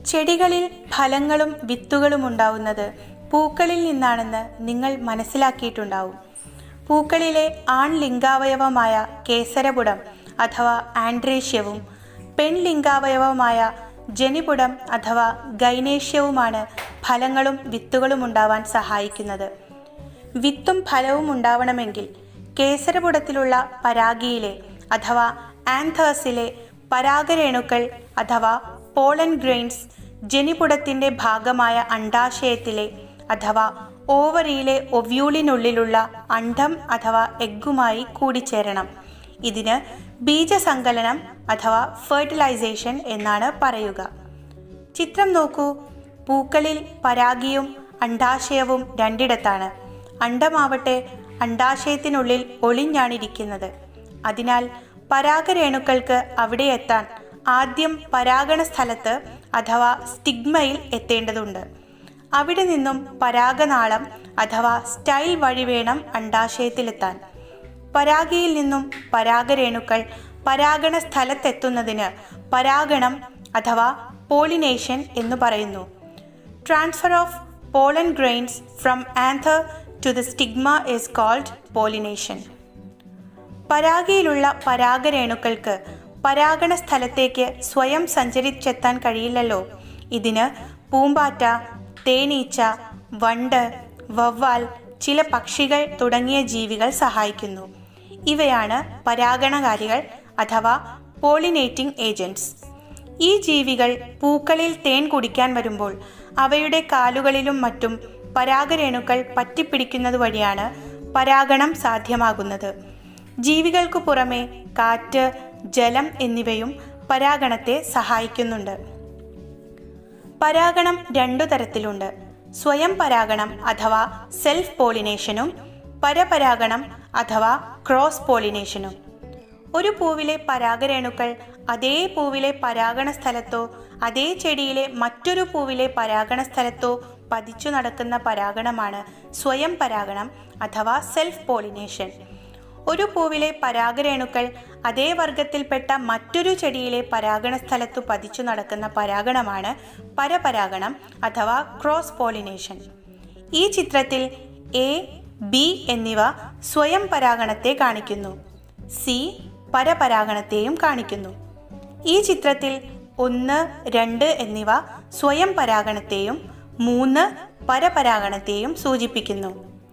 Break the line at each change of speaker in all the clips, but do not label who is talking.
ചെടികളിൽ ഫലങ്ങളും വിത്തുകളും ഉണ്ടാവുന്നത് പൂക്കളിൽ നിന്നാണെന്ന് നിങ്ങൾ മനസ്സിലാക്കിയിട്ടുണ്ടാവും പൂക്കളിലെ ആൺലിംഗാവയവമായ കേസരപുടം അഥവാ ആൻഡ്രേഷ്യവും പെൺലിംഗാവയവമായ ജനിപുടം അഥവാ ഗൈനേഷ്യവുമാണ് ഫലങ്ങളും വിത്തുകളും ഉണ്ടാവാൻ സഹായിക്കുന്നത് വിത്തും ഫലവും ഉണ്ടാവണമെങ്കിൽ കേസരപുടത്തിലുള്ള പരാഗിയിലെ അഥവാ ആൻതേഴ്സിലെ പരാഗരേണുക്കൾ അഥവാ പോളൻ ഗ്രെയിൻസ് ജനിപുടത്തിൻ്റെ ഭാഗമായ അണ്ടാശയത്തിലെ അഥവാ ഓവറിയിലെ ഒവ്യൂളിനുള്ളിലുള്ള അണ്ഡം അഥവാ എഗ്ഗുമായി കൂടിച്ചേരണം ഇതിന് ബീജസങ്കലനം അഥവാ ഫെർട്ടിലൈസേഷൻ എന്നാണ് പറയുക ചിത്രം നോക്കൂ പൂക്കളിൽ പരാഗിയും അണ്ടാശയവും രണ്ടിടത്താണ് അണ്ടമാവട്ടെ അണ്ടാശയത്തിനുള്ളിൽ ഒളിഞ്ഞാണിരിക്കുന്നത് അതിനാൽ പരാഗരേണുക്കൾക്ക് അവിടെ എത്താൻ ആദ്യം പരാഗണ സ്ഥലത്ത് അഥവാ സ്റ്റിഗ്മയിൽ എത്തേണ്ടതുണ്ട് അവിടെ നിന്നും പരാഗനാളം അഥവാ സ്റ്റൈൽ വഴി വേണം അണ്ടാശയത്തിലെത്താൻ പരാഗിയിൽ നിന്നും പരാഗരേണുക്കൾ പരാഗണ സ്ഥലത്തെത്തുന്നതിന് പരാഗണം അഥവാ പോളിനേഷൻ എന്ന് പറയുന്നു transfer of pollen grains from anther to the stigma is called pollination പരാഗയിലുള്ള പരാഗരേണുക്കൾക്ക് പരാഗണ സ്ഥലത്തേക്ക് സ്വയം സഞ്ചരിച്ചെത്താൻ കഴിയില്ലല്ലോ ഇതിന് പൂമ്പാറ്റ തേനീച്ച വണ്ട് വവ്വാൽ ചില പക്ഷികൾ തുടങ്ങിയ ജീവികൾ സഹായിക്കുന്നു ഇവയാണ് പരാഗണകാരികൾ അഥവാ പോളിനേറ്റിംഗ് ഏജൻറ്റ്സ് ഈ ജീവികൾ പൂക്കളിൽ തേൻ കുടിക്കാൻ വരുമ്പോൾ അവയുടെ കാലുകളിലും മറ്റും പരാഗരേണുക്കൾ പറ്റിപ്പിടിക്കുന്നത് വഴിയാണ് പരാഗണം സാധ്യമാകുന്നത് ജീവികൾക്കു പുറമെ കാറ്റ് ജലം എന്നിവയും പരാഗണത്തെ സഹായിക്കുന്നുണ്ട് പരാഗണം രണ്ടു തരത്തിലുണ്ട് സ്വയം പരാഗണം അഥവാ സെൽഫ് പോളിനേഷനും പരപരാഗണം അഥവാ ക്രോസ് പോളിനേഷനും ഒരു പൂവിലെ പരാഗരേണുക്കൾ അതേ പൂവിലെ പരാഗണ സ്ഥലത്തോ അതേ ചെടിയിലെ മറ്റൊരു പൂവിലെ പരാഗണ സ്ഥലത്തോ പതിച്ചു നടക്കുന്ന പരാഗണമാണ് സ്വയം പരാഗണം അഥവാ സെൽഫ് പോളിനേഷൻ ഒരു പൂവിലെ പരാഗരേണുക്കൾ അതേ വർഗത്തിൽപ്പെട്ട മറ്റൊരു ചെടിയിലെ പരാഗണ സ്ഥലത്തു പതിച്ചു നടക്കുന്ന പരാഗണമാണ് പരപരാഗണം അഥവാ ക്രോസ് പോളിനേഷൻ ഈ ചിത്രത്തിൽ എ ബി എന്നിവ സ്വയം പരാഗണത്തെ കാണിക്കുന്നു സി പരപരാഗണത്തെയും കാണിക്കുന്നു ഈ ചിത്രത്തിൽ ഒന്ന് രണ്ട് എന്നിവ സ്വയം പരാഗണത്തെയും മൂന്ന് പരപരാഗണത്തെയും സൂചിപ്പിക്കുന്നു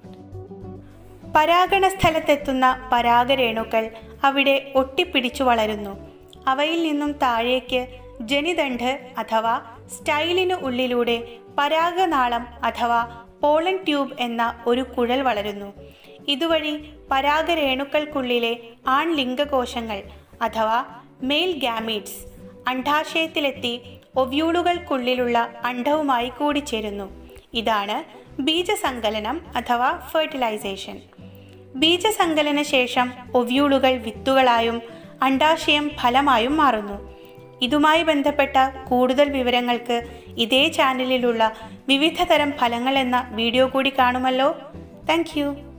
പരാഗണ സ്ഥലത്തെത്തുന്ന പരാഗരേണുക്കൾ അവിടെ ഒട്ടിപ്പിടിച്ചു വളരുന്നു അവയിൽ നിന്നും താഴേക്ക് ജനിദണ്ഡ് അഥവാ സ്റ്റൈലിനു ഉള്ളിലൂടെ പരാഗനാളം അഥവാ പോളൻ ട്യൂബ് എന്ന ഒരു കുഴൽ വളരുന്നു ഇതുവഴി പരാഗരേണുക്കൾക്കുള്ളിലെ ആൺലിംഗകോശങ്ങൾ അഥവാ മെയിൽ ഗാമീഡ്സ് അണ്ഡാശയത്തിലെത്തി ഒവ്യൂളുകൾക്കുള്ളിലുള്ള അണ്ഡവുമായി കൂടിച്ചേരുന്നു ഇതാണ് ബീജസങ്കലനം അഥവാ ഫെർട്ടിലൈസേഷൻ ബീജസങ്കലന ശേഷം ഒവ്യൂളുകൾ വിത്തുകളായും അണ്ടാശയം ഫലമായും മാറുന്നു ഇതുമായി ബന്ധപ്പെട്ട കൂടുതൽ വിവരങ്ങൾക്ക് ഇതേ ചാനലിലുള്ള വിവിധ തരം ഫലങ്ങൾ എന്ന വീഡിയോ കൂടി കാണുമല്ലോ താങ്ക്